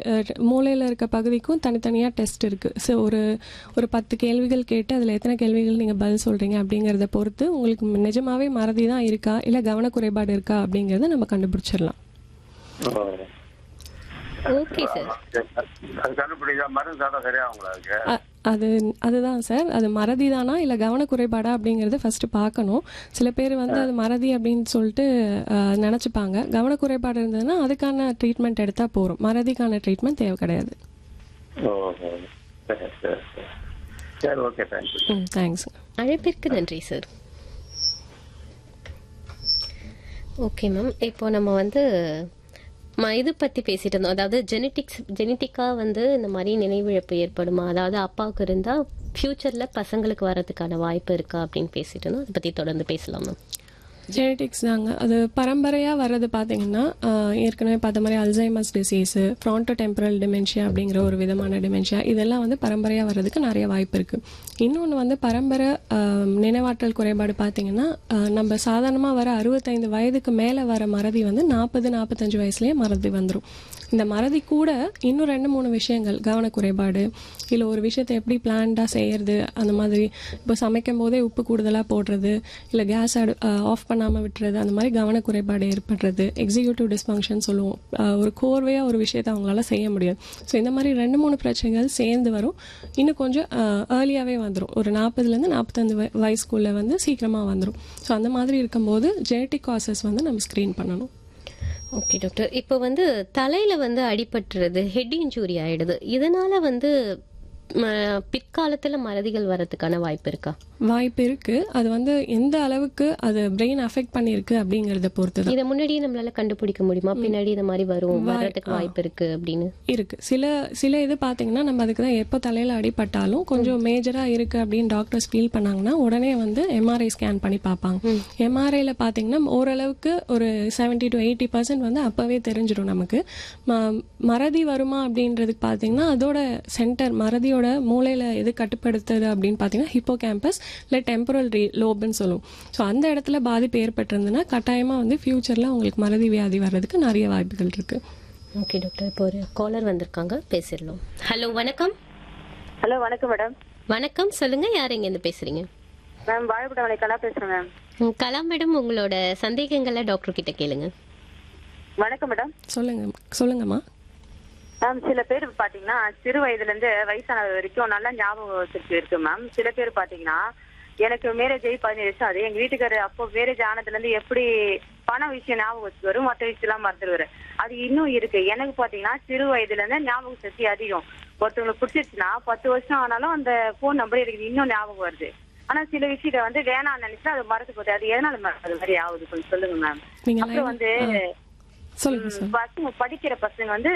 மூளையில் இருக்க பகுதிக்கும் தனித்தனியாக டெஸ்ட் இருக்குது ஸோ ஒரு ஒரு பத்து கேள்விகள் கேட்டு அதில் எத்தனை கேள்விகள் நீங்கள் பதில் சொல்கிறீங்க அப்படிங்கிறத பொறுத்து உங்களுக்கு நிஜமாவே மறதி தான் இருக்கா இல்லை கவனக்குறைபாடு இருக்கா அப்படிங்கிறத நம்ம கண்டுபிடிச்சிடலாம் ஓகே சார் அது கண்டுபிடிச்சா மருந்து சாப்பிட்டா சரியாகுங்களா அதுக்கு அ- அது அதுதான் சார் அது மறதி தானா இல்லை கவனக்குறைபாடா அப்படிங்கிறத ஃபஸ்ட்டு பார்க்கணும் சில பேர் வந்து அது மறதி அப்படின்னு சொல்லிட்டு அஹ், நினச்சிப்பாங்க கவனக்குறைபாடு இருந்ததுன்னா அதுக்கான ட்ரீட்மெண்ட் எடுத்தால் போகிறோம் மறதிக்கான ட்ரீட்மெண்ட் தேவை கிடையாது ஓஹோ சரி சரி சரி சரி ஓகே தேங்க்யூ ம் தேங்க்ஸ் அழைப்பிற்கு நன்றி சார் ஓகே மேம் இப்போ நம்ம வந்து ம- இது பத்தி பேசிட்டு இருந்தோம் அதாவது ஜெனட்டிக்ஸ் ஜெனட்டிக்கா வந்து இந்த மாதிரி நினைவிழப்பு ஏற்படுமா அதாவது அப்பாவுக்கு இருந்தா ஃபியூச்சர்ல பசங்களுக்கு வர்றதுக்கான வாய்ப்பு இருக்கா அப்படின்னு பேசிட்டு இருந்தோம் அதை பத்தி தொடர்ந்து பேசலாம் மேம் ஜெனட்டிக்ஸ் தாங்க அது பரம்பரையாக வர்றது பார்த்தீங்கன்னா ஆஹ், ஏற்கனவே பார்த்த மாதிரி Alzheimer's disease fronto temporal dementia அப்படிங்கிற ஒரு விதமான டிமென்ஷியா இதெல்லாம் வந்து பரம்பரையாக வர்றதுக்கு நிறைய வாய்ப்பு இருக்குது இன்னொன்று வந்து பரம்பரை ஆஹ், நினைவாற்றல் குறைபாடு பார்த்தீங்கன்னா ஆஹ், நம்ம சாதாரணமாக வர அறுபத்தைந்து வயதுக்கு மேலே வர மறதி வந்து நாற்பது நாற்பத்தஞ்சு வயசுலேயே மறதி வந்துடும் இந்த மறதி கூட இன்னும் ரெண்டு மூணு விஷயங்கள் கவனக்குறைபாடு இல்லை ஒரு விஷயத்தை எப்படி பிளான்டாக செய்யறது அந்த மாதிரி இப்போ சமைக்கும் போதே உப்பு கூடுதலாக போடுறது இல்லை கேஸ் அடு ஆஃப் பண்ணாமல் விட்டுறது அந்த மாதிரி கவனக்குறைபாடு ஏற்படுறது எக்ஸிக்யூட்டிவ் டிஸ்ஃபங்க்ஷன் சொல்லுவோம் அஹ், ஒரு கோர்வையாக ஒரு விஷயத்தை அவங்களால செய்ய முடியாது ஸோ இந்த மாதிரி ரெண்டு மூணு பிரச்சனைகள் சேர்ந்து வரும் இன்னும் கொஞ்சம் ஏர்லியாகவே வந்துடும் ஒரு நாற்பதுலேருந்து நாற்பத்தஞ்சு வய வயசுக்குள்ளே வந்து சீக்கிரமாக வந்துடும் ஸோ அந்த மாதிரி இருக்கும்போது ஜெனட்டிக் காசஸ் வந்து நம்ம ஸ்க்ரீன் பண்ணணும் ஓகே டாக்டர் இப்போ வந்து தலையில வந்து அடிபட்டுறது ஹெட் இன்ஜூரி ஆயிடுது இதனால வந்து ம, பிற்காலத்துல மறதிகள் வர்றதுக்கான வாய்ப்பு இருக்கா வாய்ப்பு இருக்கு அது வந்து எந்த அளவுக்கு அது பிரெயின் அஃபெக்ட் பண்ணியிருக்கு அப்படிங்கறத பொறுத்து தான் இதை முன்னாடியே நம்மளால கண்டுபிடிக்க முடியுமா பின்னாடி இந்த மாதிரி வரும் வர்றதுக்கு வாய்ப்பு இருக்கு அப்படின்னு இருக்கு சில சில இது பாத்தீங்கன்னா நம்ம அதுக்கு தான் எப்போ தலையில அடிபட்டாலும் கொஞ்சம் மேஜரா இருக்கு அப்படின்னு டாக்டர்ஸ் ஃபீல் பண்ணாங்கன்னா உடனே வந்து எம்ஆர்ஐ ஸ்கேன் பண்ணி பார்ப்பாங்க எம்ஆர்ஐல பாத்தீங்கன்னா ஓரளவுக்கு ஒரு செவன்டி டு எயிட்டி பர்சன்ட் வந்து அப்பவே தெரிஞ்சிடும் நமக்கு ம- மறதி வருமா அப்படின்றதுக்கு பாத்தீங்கன்னா அதோட சென்டர் மறதியோட மூளையில எது கட்டுப்படுத்துது அப்படின்னு பாத்தீங்கன்னா ஹிப்போ கேம்பஸ் இல்லை டெம்பரல் லோப்னு சொல்லுவோம் ஸோ அந்த இடத்துல பாதிப்பு ஏற்பட்டிருந்ததுன்னா கட்டாயமா வந்து ஃபியூச்சர்ல உங்களுக்கு மறதி வியாதி வர்றதுக்கு நிறைய வாய்ப்புகள் இருக்கு ஓகே டாக்டர் இப்போ ஒரு காலர் வந்திருக்காங்க பேசிடலாம் ஹலோ வணக்கம் ஹலோ வணக்கம் மேடம் வணக்கம் சொல்லுங்க யார் எங்க இருந்து பேசுறீங்க மேம் வாழைப்படம் கலா பேசுறேன் மேம் ம், கலா மேடம் உங்களோட சந்தேகங்களை டாக்டர் கிட்ட கேளுங்க வணக்கம் மேடம் சொல்லுங்க சொல்லுங்கம்மா மேம் சில பேர் பாத்தீங்கன்னா சிறு வயதுல இருந்து வயசான வரைக்கும் நல்ல ஞாபகம் சக்தி இருக்கு மேம் சில பேர் பாத்தீங்கன்னா எனக்கு மேரேஜ் ஆகி பதினேழு வருஷம் அது எங்க வீட்டுக்காரர் அப்போ மேரேஜ் ஆனதுல இருந்து எப்படி பண விஷயம் ஞாபகம் வச்சு வரும் மற்ற விஷயம் எல்லாம் மறந்துடுவாரு அது இன்னும் இருக்கு எனக்கு பாத்தீங்கன்னா சிறு வயதுல இருந்து ஞாபக சக்தி அதிகம் ஒருத்தவங்களுக்கு பிடிச்சிருச்சுன்னா பத்து வருஷம் ஆனாலும் அந்த போன் நம்பர் எனக்கு இன்னும் ஞாபகம் வருது ஆனா சில விஷயத்த வந்து வேணாம்னு நினைச்சா அது மறந்து போகுது அது எதனால ma'am அது மாதிரி ஆகுது கொஞ்சம் சொல்லுங்க மேம் நீங்க அப்புறம் line- வந்து சொல்லுங்க ம், சார் பசங்க படிக்கிற பசங்க வந்து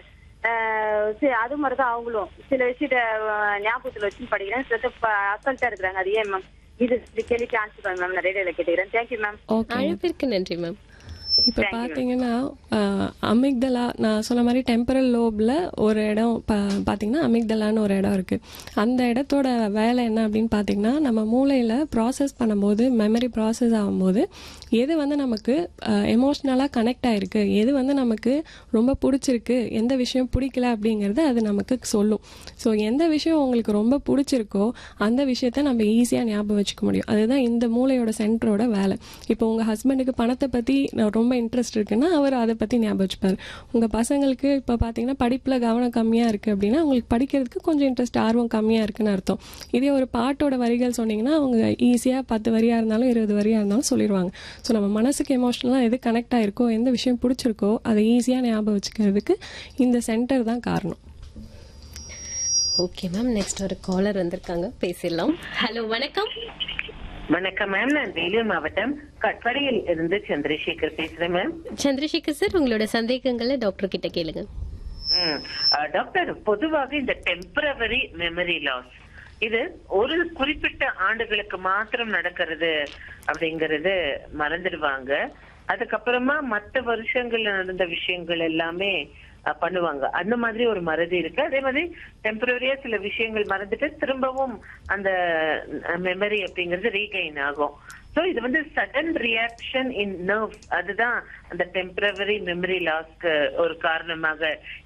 அஹ், சரி, அது மாதிரிதான் அவங்களும் சில விஷயத்த அஹ், ஞாபகத்துல வச்சு படிக்கிறேன் சில அசல்ட்டா இருக்கிறாங்க அது ஏன் மேம் இது இந்த கேள்விக்கு ஆன்சர் பண்ணுங்க மேம் நான் ரேடியோல கேட்டுக்கிறேன் தேங்க்யூ மேம் ஓகே அழைப்பிற்கு நன்றி மேம் இப்போ பார்த்தீங்கன்னா அமிக்தலா நான் சொன்ன மாதிரி டெம்பரல் லோபில் ஒரு இடம் பா பார்த்தீங்கன்னா அமிக்தலான்னு ஒரு இடம் இருக்குது அந்த இடத்தோட வேலை என்ன அப்படின்னு பார்த்தீங்கன்னா நம்ம மூளையில் ப்ராசஸ் பண்ணும்போது மெமரி ப்ராசஸ் ஆகும்போது எது வந்து நமக்கு எமோஷ்னலாக கனெக்ட் ஆகிருக்கு எது வந்து நமக்கு ரொம்ப பிடிச்சிருக்கு எந்த விஷயம் பிடிக்கல அப்படிங்கிறது அது நமக்கு சொல்லும் ஸோ எந்த விஷயம் உங்களுக்கு ரொம்ப பிடிச்சிருக்கோ அந்த விஷயத்த நம்ம ஈஸியாக ஞாபகம் வச்சுக்க முடியும் அதுதான் இந்த மூளையோட சென்டரோட வேலை இப்போ உங்கள் ஹஸ்பண்டுக்கு பணத்தை பற்றி ரொம்ப இன்ட்ரெஸ்ட் இருக்குன்னா அவர் அதை பற்றி ஞாபகம் வச்சுப்பார் உங்கள் பசங்களுக்கு இப்போ பார்த்தீங்கன்னா படிப்பில் கவனம் கம்மியாக இருக்குது அப்படின்னா அவங்களுக்கு படிக்கிறதுக்கு கொஞ்சம் இன்ட்ரெஸ்ட் ஆர்வம் கம்மியாக இருக்குன்னு அர்த்தம் இதே ஒரு பாட்டோட வரிகள் சொன்னீங்கன்னா அவங்க ஈஸியாக பத்து வரியாக இருந்தாலும் இருபது வரியாக இருந்தாலும் சொல்லிடுவாங்க ஸோ நம்ம மனசுக்கு எமோஷ்னலாக எது கனெக்ட் ஆயிருக்கோ எந்த விஷயம் பிடிச்சிருக்கோ அதை ஈஸியாக ஞாபகம் வச்சுக்கிறதுக்கு இந்த சென்டர் தான் காரணம் ஓகே மேம் நெக்ஸ்ட் ஒரு காலர் வந்திருக்காங்க பேசிடலாம் ஹலோ வணக்கம் வணக்கம் மேம் நான் வேலூர் மாவட்டம் கட்பரையில் இருந்து சந்திரசேகர் பேசுறேன் மேம் சந்திரசேகர் சார் உங்களோட சந்தேகங்களை டாக்டர் கிட்ட கேளுங்க ம், அஹ், டாக்டர் பொதுவாக இந்த டெம்பரவரி மெமரி லாஸ் இது ஒரு குறிப்பிட்ட ஆண்டுகளுக்கு மாத்திரம் நடக்கிறது அப்படிங்கறது மறந்துடுவாங்க அதுக்கப்புறமா மத்த வருஷங்கள்ல நடந்த விஷயங்கள் எல்லாமே அஹ், பண்ணுவாங்க அந்த மாதிரி ஒரு மறதி இருக்கு அதே மாதிரி டெம்பரரியா சில விஷயங்கள் மறந்துட்டு திரும்பவும் அந்த மெமரி அப்படிங்கிறது ரீகைன் ஆகும் சோ இது வந்து சடன் ரியாக்ஷன் இன் நர்வ்ஸ் அதுதான் அந்த டெம்பரவரி மெமரி லாஸ்க்கு ஒரு காரணமாக